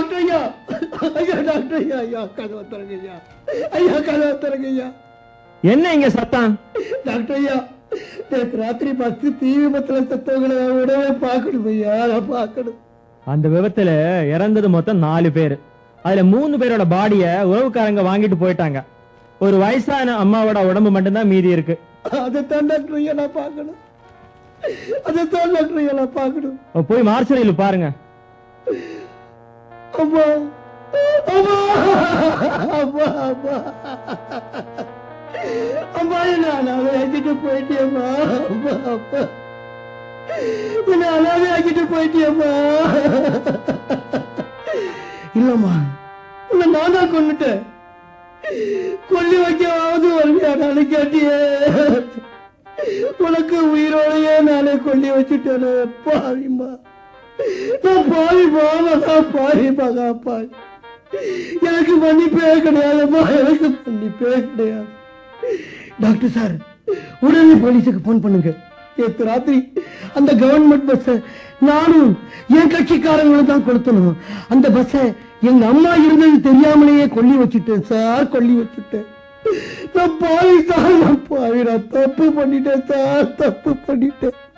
doctor ஐயா ஐயா doctor ஐயா ஐயா கதவை திறங்க ஐயா ஐயா கதவை திறங்க ஐயா என்ன இங்க சத்தம் டாக்டர் ஐயா நேற்று ராத்திரி பஸ் தீ விபத்துல செத்தவங்களை உடனே பார்க்கணும் ஐயா நான் பார்க்கணும் அந்த விபத்துல இறந்தது மொத்தம் நாலு பேர் அதுல மூணு பேரோட பாடிய உறவுக்காரங்க வாங்கிட்டு போயிட்டாங்க ஒரு வயசான அம்மாவோட உடம்பு மட்டும்தான் மீதி இருக்கு அதைத்தான் டாக்டர் ஐயா நான் பார்க்கணும் அதைத்தான் டாக்டர் ஐயா நான் பார்க்கணும் அப்ப போய் மார்ச்சரியில் பாருங்க அம்மா அம்மா அம்மா அம்மா அம்மா என்ன அனாதை ஆக்கிட்டு போயிட்டியம்மா அம்மா அப்பா என்ன அனாதை ஆக்கிட்டு போயிட்டியம்மா இல்லம்மா உன்னை நான் தான் கொண்டுட்டேன் கொல்லி வைக்கவாவது வருவியா நானு கேட்டியே உனக்கு உயிரோடையே நானே கொல்லி வச்சுட்டேனே பாவிம்மா நான் பாவி பாவா நான் பாவி மகா பாவி எனக்கு மன்னிப்பே கிடையாதும்மா எனக்கு மன்னிப்பே கிடையாது டாக்டர் சார் உடனே போலீஸுக்கு போன் பண்ணுங்க நேற்று ராத்திரி அந்த கவர்மெண்ட் பஸ் நானும் என் கட்சிக்காரங்களும் தான் கொடுத்தணும் அந்த பஸ்ஸை எங்க அம்மா இருந்தது தெரியாமலேயே கொல்லி வச்சுட்டேன் சார் கொல்லி வச்சுட்டேன் நான் பாவி சார் நான் பாவி நான் தப்பு பண்ணிட்டேன் சார் தப்பு பண்ணிட்டேன்